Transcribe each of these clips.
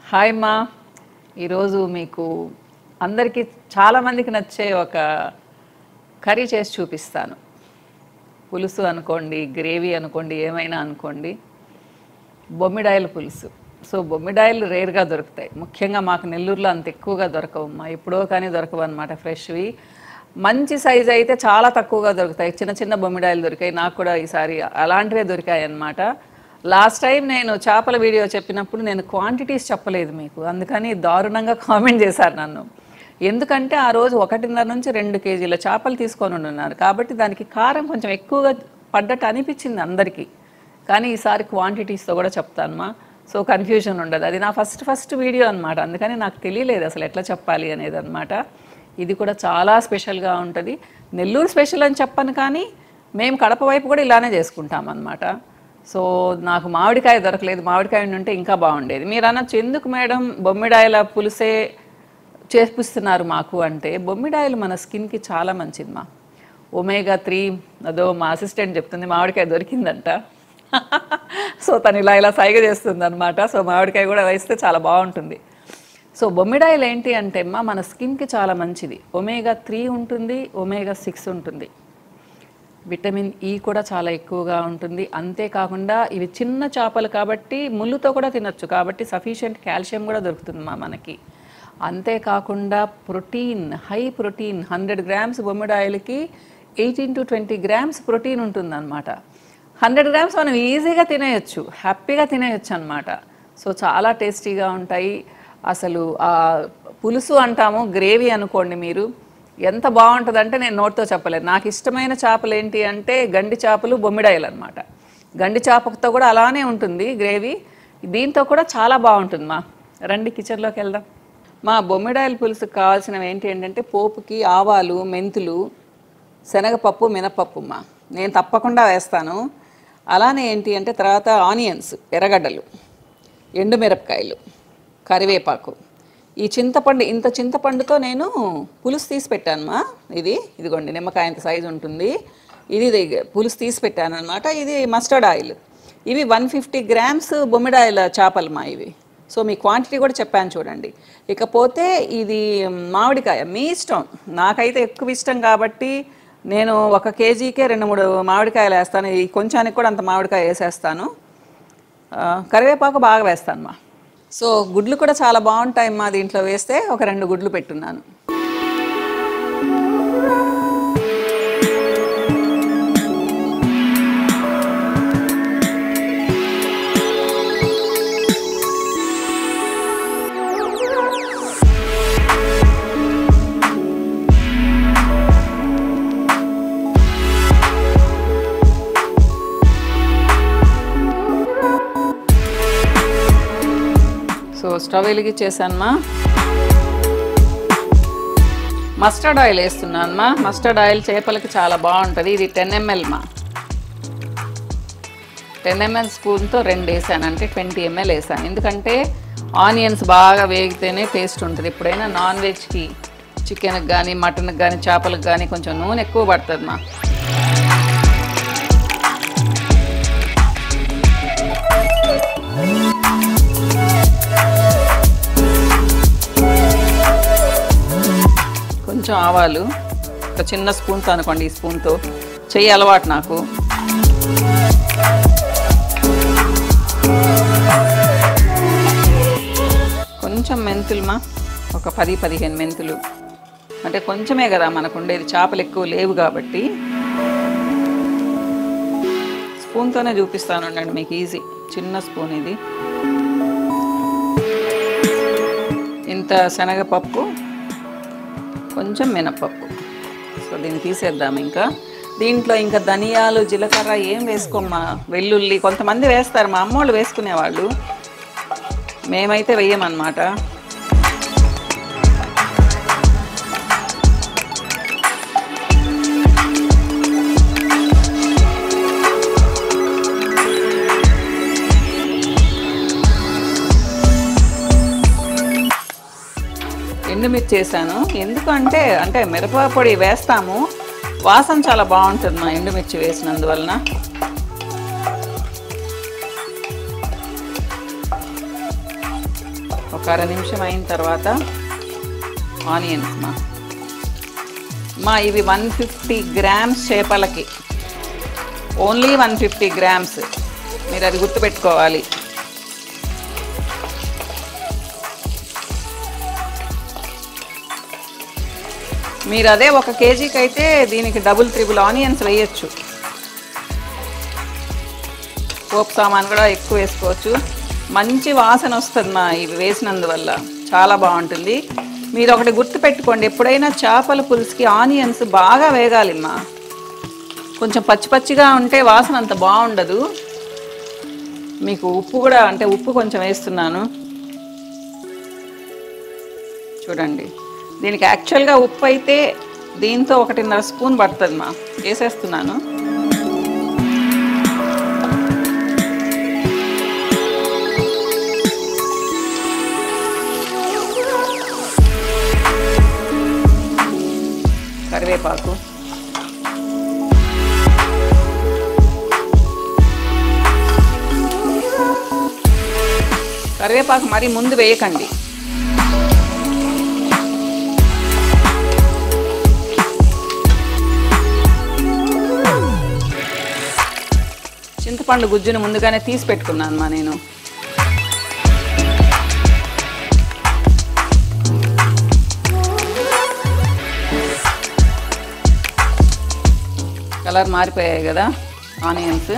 hi మా ఈరోజు మీకు అందరికీ చాలామందికి నచ్చే ఒక కర్రీ చేసి చూపిస్తాను పులుసు అనుకోండి గ్రేవీ అనుకోండి ఏమైనా అనుకోండి బొమ్మిడాయల పులుసు సో బొమ్మిడాయలు రేర్గా దొరుకుతాయి ముఖ్యంగా మాకు నెల్లూరులో అంత ఎక్కువగా దొరకవమ్మా ఎప్పుడో కానీ దొరకవు అనమాట ఫ్రెష్వి మంచి సైజ్ అయితే చాలా తక్కువగా దొరుకుతాయి చిన్న చిన్న బొమ్మిడాయలు దొరికాయి నాకు కూడా ఈసారి అలాంటివే దొరికాయి అన్నమాట లాస్ట్ టైం నేను చేపల వీడియో చెప్పినప్పుడు నేను క్వాంటిటీస్ చెప్పలేదు మీకు అందుకని దారుణంగా కామెంట్ చేశారు నన్ను ఎందుకంటే ఆ రోజు ఒకటిన్నర నుంచి రెండు కేజీల చేపలు తీసుకొని ఉన్నారు కాబట్టి దానికి కారం కొంచెం ఎక్కువగా పడ్డట్టు అనిపించింది అందరికీ కానీ ఈసారి క్వాంటిటీస్తో కూడా చెప్తానమ్మా సో కన్ఫ్యూజన్ ఉండదు అది నా ఫస్ట్ ఫస్ట్ వీడియో అనమాట అందుకని నాకు తెలియలేదు అసలు ఎట్లా చెప్పాలి అనేది అనమాట ఇది కూడా చాలా స్పెషల్గా ఉంటుంది నెల్లూరు స్పెషల్ అని చెప్పను కానీ మేము కడప వైపు కూడా ఇలానే చేసుకుంటాం అనమాట సో నాకు మామిడికాయ దొరకలేదు మామిడికాయ ఉంటే ఇంకా బాగుండేది మీరు అనొచ్చు ఎందుకు మేడం బొమ్మిడాయల పులుసే చేపిస్తున్నారు మాకు అంటే బొమ్మిడాయలు మన స్కిన్కి చాలా మంచిది మా ఒమేగా త్రీ అదో మా అసిస్టెంట్ చెప్తుంది మామిడికాయ దొరికిందంట సో తను ఇలా ఇలా సైగ చేస్తుంది అనమాట సో మామిడికాయ కూడా వేస్తే చాలా బాగుంటుంది సో బొమ్మిడాయలు ఏంటి అంటే అమ్మా మన స్కిన్కి చాలా మంచిది ఒమేగా త్రీ ఉంటుంది ఒమేగా సిక్స్ ఉంటుంది విటమిన్ ఈ కూడా చాలా ఎక్కువగా ఉంటుంది అంతేకాకుండా ఇవి చిన్న చేపలు కాబట్టి ముళ్ళుతో కూడా తినొచ్చు కాబట్టి సఫిషియెంట్ కాల్షియం కూడా దొరుకుతుంది మా మనకి అంతేకాకుండా protein high protein hundred grams బొమ్మిడాయలకి eighteen to twenty grams protein ఉంటుందన్నమాట హండ్రెడ్ గ్రామ్స్ మనం ఈజీగా తినేయచ్చు హ్యాపీగా తినేయచ్చు అనమాట సో చాలా టేస్టీగా ఉంటాయి అసలు ఆ పులుసు అంటాము గ్రేవీ అనుకోండి మీరు ఎంత బాగుంటుందంటే నేను నోటితో చెప్పలేదు నాకు ఇష్టమైన చేపలు ఏంటి అంటే గండి చేపలు బొమ్మిడాయలు అనమాట గండి చేపతో కూడా అలానే ఉంటుంది గ్రేవీ దీంతో కూడా చాలా బాగుంటుంది మా రండి కిచెన్లోకి వెళ్దాం మా బొమ్మిడాయల పులుసుకు కావాల్సినవి ఏంటి ఏంటంటే పోపుకి ఆవాలు మెంతులు శనగపప్పు మినపప్పు మా నేను తప్పకుండా వేస్తాను అలానే ఏంటి అంటే తర్వాత ఆనియన్స్ ఎర్రగడ్డలు ఎండుమిరపకాయలు కరివేపాకు ఈ చింతపండు ఇంత చింతపండుతో నేను పులుసు తీసి పెట్టానమ్మా ఇది ఇదిగోండి నిమ్మకాయ ఇంత సైజు ఉంటుంది ఇది ఇది పులుసు తీసి పెట్టాను అనమాట ఇది మస్టర్డ్ ఆయిల్ ఇవి వన్ ఫిఫ్టీ గ్రామ్స్ బొమ్మిడాయిల చేపలు మా ఇవి సో మీ క్వాంటిటీ కూడా చెప్పాను చూడండి ఇకపోతే ఇది మామిడికాయ మీ ఇష్టం నాకైతే ఎక్కువ ఇష్టం కాబట్టి నేను ఒక కేజీకే రెండు మూడు మామిడికాయలు వేస్తాను ఈ కొంచానికి కూడా అంత మామిడికాయ వేసేస్తాను ఆ, కరివేపాకు బాగా వేస్తాను మా సో గుడ్లు కూడా చాలా బాగుంటాయి మా దీంట్లో వేస్తే ఒక రెండు గుడ్లు పెట్టున్నాను సో స్టవ్ వెలిగించేసానమ్మా మస్టర్డ్ ఆయిల్ వేస్తున్నానమ్మా మస్టర్డ్ ఆయిల్ చేపలకి చాలా బాగుంటుంది ఇది టెన్ ఎంఎల్ మా టెన్ ఎంఎల్ స్పూన్తో రెండు వేసాను అంటే ట్వంటీ ఎంఎల్ వేసాను ఎందుకంటే ఆనియన్స్ బాగా వేగితేనే టేస్ట్ ఉంటుంది ఎప్పుడైనా నాన్ వెజ్కి చికెన్కి కానీ మటన్కి కానీ చేపలకు కానీ కొంచెం నూనె ఎక్కువ పడుతుంది మా కొంచెం ఆవాలు ఒక చిన్న స్పూన్తో అనుకోండి ఈ స్పూన్తో చెయ్యి అలవాటు నాకు కొంచెం మెంతులుమా ఒక పది పదిహేను మెంతులు అంటే కొంచెమే కదా మనకు ఉండేది చేపలు ఎక్కువ లేవు కాబట్టి స్పూన్తోనే చూపిస్తాను ఉండండి మీకు ఈజీ చిన్న స్పూన్ ఇది ఇంత శనగపప్పు కొంచెం మినపప్పు సో దీన్ని తీసేద్దాం ఇంకా దీంట్లో ఇంకా ధనియాలు జీలకర్ర ఏం వేసుకోమ్మా వెల్లుల్లి కొంతమంది వేస్తారు మా అమ్మోళ్ళు వేసుకునేవాళ్ళు మేమైతే వెయ్యమన్నమాట ఎండుమిర్చి చేశాను ఎందుకు అంటే అంటే మిరప పొడి వేస్తాము వాసన చాలా బాగుంటుంది మా ఎండుమిర్చి వేసినందువలన ఒక ఒక అర నిమిషం అయిన తర్వాత ఆనియన్స్ మా మా ఇవి వన్ ఫిఫ్టీ గ్రామ్స్ చేపలకి ఓన్లీ వన్ ఫిఫ్టీ గ్రామ్స్ మీరు అది గుర్తుపెట్టుకోవాలి మీరు అదే ఒక కేజీకి అయితే దీనికి డబుల్ త్రిబుల్ ఆనియన్స్ వేయచ్చు పోపు సామాన్ కూడా ఎక్కువ వేసుకోవచ్చు మంచి వాసన వస్తుంది మా ఇవి వేసినందువల్ల చాలా బాగుంటుంది మీరు ఒకటి గుర్తు పెట్టుకోండి ఎప్పుడైనా చేపల పులుసుకి ఆనియన్స్ బాగా వేగాలి మా కొంచెం పచ్చి పచ్చిగా ఉంటే వాసన అంత బాగుండదు మీకు ఉప్పు కూడా అంటే ఉప్పు కొంచెం వేస్తున్నాను చూడండి దీనికి యాక్చువల్గా ఉప్పు అయితే దీంతో ఒకటిన్నర స్పూన్ పడుతుంది మా వేసేస్తున్నాను కరివేపాకు కరివేపాకు మరి ముందు వేయకండి చింతపండు గుజ్జును ముందుగానే తీసి పెట్టుకున్నాను మా నేను కలర్ మారిపోయాయి కదా ఆనియన్స్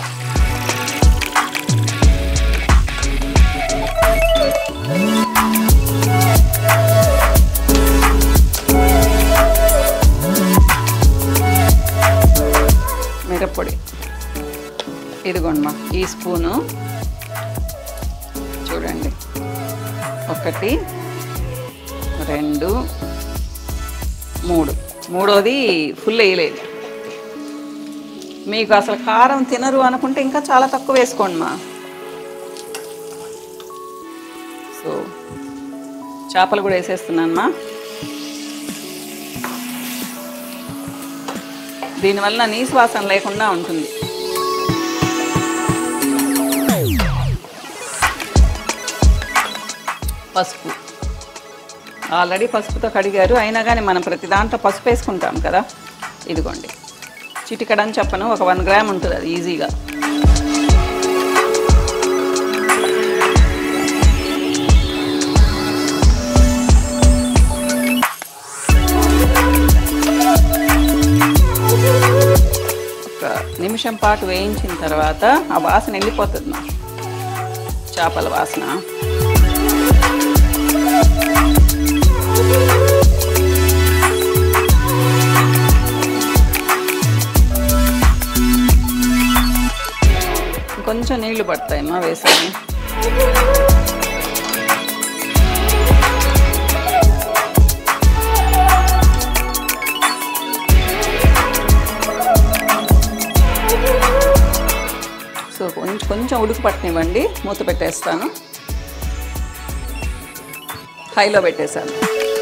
మిరప్పొడి ఇదిగోండి మా ఈ స్పూను చూడండి ఒకటి రెండు మూడు మూడోది ఫుల్ వేయలేదు మీకు అసలు కారం తినరు అనుకుంటే ఇంకా చాలా తక్కువ వేసుకోండి మా సో చేపలు కూడా వేసేస్తున్నాను మా దీనివల్ల నీసు వాసన లేకుండా ఉంటుంది పసుపు ఆల్రెడీ పసుపుతో కడిగారు అయినా కానీ మనం ప్రతి దాంట్లో పసుపు వేసుకుంటాం కదా ఇదిగోండి చిటికడని చెప్పను ఒక వన్ గ్రామ్ ఉంటుంది అది ఈజీగా ఒక నిమిషం పాటు వేయించిన తర్వాత ఆ వాసన వెళ్ళిపోతుంది మా చేపల వాసన కొంచెం నీళ్లు పడతాయమ్మా వేసాను సో కొంచెం కొంచెం ఉడుకు పట్టనివ్వండి మూత పెట్టేస్తాను హైలో పెట్టేశాను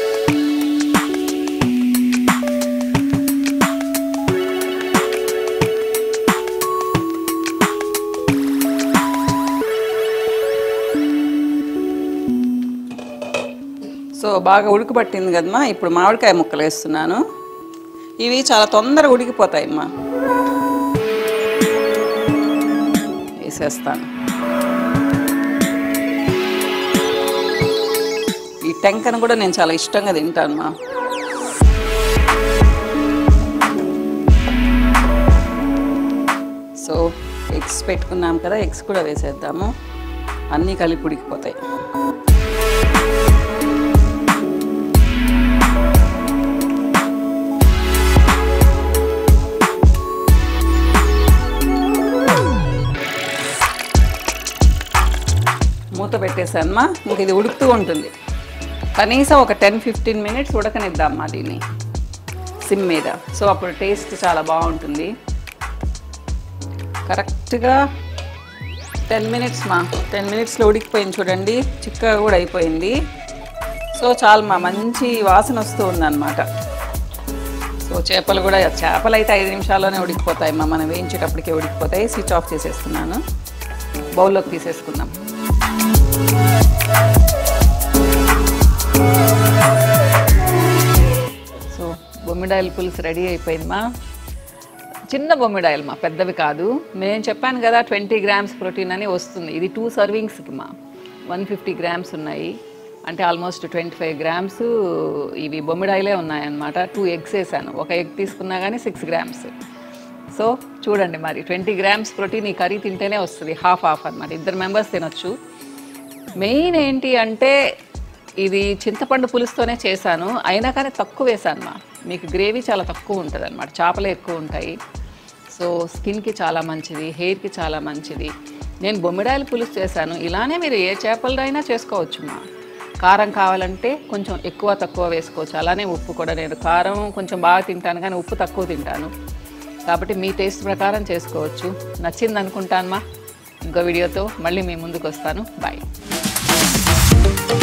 సో బాగా ఉడకబట్టింది కదమ్మా ఇప్పుడు మామిడికాయ ముక్కలు వేస్తున్నాను ఇవి చాలా తొందరగా ఉడికిపోతాయమ్మా వేసేస్తాను ఈ టెంకను కూడా నేను చాలా ఇష్టంగా తింటాను మా సో ఎగ్స్ పెట్టుకున్నాం కదా ఎగ్స్ కూడా వేసేద్దాము అన్నీ కలిపి ఉడికిపోతాయి మూత పెట్టేసానమ్మా ఇంక ఇది ఉడుకుతూ ఉంటుంది కనీసం ఒక టెన్ ఫిఫ్టీన్ మినిట్స్ ఉడకనిద్దామ్మా దీన్ని సిమ్ మీద సో అప్పుడు టేస్ట్ చాలా బాగుంటుంది కరెక్ట్గా టెన్ మినిట్స్ మా టెన్ మినిట్స్లో ఉడికిపోయింది చూడండి చిక్కగా కూడా అయిపోయింది సో చాలు మా మంచి వాసన వస్తూ ఉందన్నమాట సో చేపలు కూడా చేపలు అయితే ఐదు నిమిషాల్లోనే ఉడికిపోతాయి మా మనం వేయించేటప్పటికే ఉడికిపోతాయి స్విచ్ ఆఫ్ చేసేస్తున్నాను బౌల్లోకి తీసేసుకుందాం బొమ్మిడాయిల పులుసు రెడీ అయిపోయిందమ్మా చిన్న బొమ్మిడాయిలు మా పెద్దవి కాదు నేను చెప్పాను కదా ట్వంటీ గ్రామ్స్ ప్రోటీన్ అని వస్తుంది ఇది టూ సర్వింగ్స్కి మా వన్ ఫిఫ్టీ గ్రామ్స్ ఉన్నాయి అంటే ఆల్మోస్ట్ ట్వంటీ ఫైవ్ గ్రామ్స్ ఇవి బొమ్మిడాయిలే ఉన్నాయన్నమాట టూ ఎగ్స్ వేసాను ఒక ఎగ్ తీసుకున్నా కానీ సిక్స్ గ్రామ్స్ సో చూడండి మరి ట్వంటీ గ్రామ్స్ ప్రోటీన్ ఈ కర్రీ తింటేనే వస్తుంది హాఫ్ హాఫ్ అనమాట ఇద్దరు మెంబర్స్ తినొచ్చు మెయిన్ ఏంటి అంటే ఇది చింతపండు పులుసుతోనే చేశాను అయినా కానీ తక్కువ వేసాను మా మీకు గ్రేవీ చాలా తక్కువ ఉంటుంది అనమాట చేపలు ఎక్కువ ఉంటాయి సో స్కిన్కి చాలా మంచిది హెయిర్కి చాలా మంచిది నేను బొమ్మిడాయల పులుసు చేశాను ఇలానే మీరు ఏ చేపలైనా చేసుకోవచ్చు మా కారం కావాలంటే కొంచెం ఎక్కువ తక్కువ వేసుకోవచ్చు అలానే ఉప్పు కూడా నేను కారం కొంచెం బాగా తింటాను కానీ ఉప్పు తక్కువ తింటాను కాబట్టి మీ టేస్ట్ ప్రకారం చేసుకోవచ్చు నచ్చింది అనుకుంటాను మా ఇంకో వీడియోతో మళ్ళీ మీ ముందుకు వస్తాను బాయ్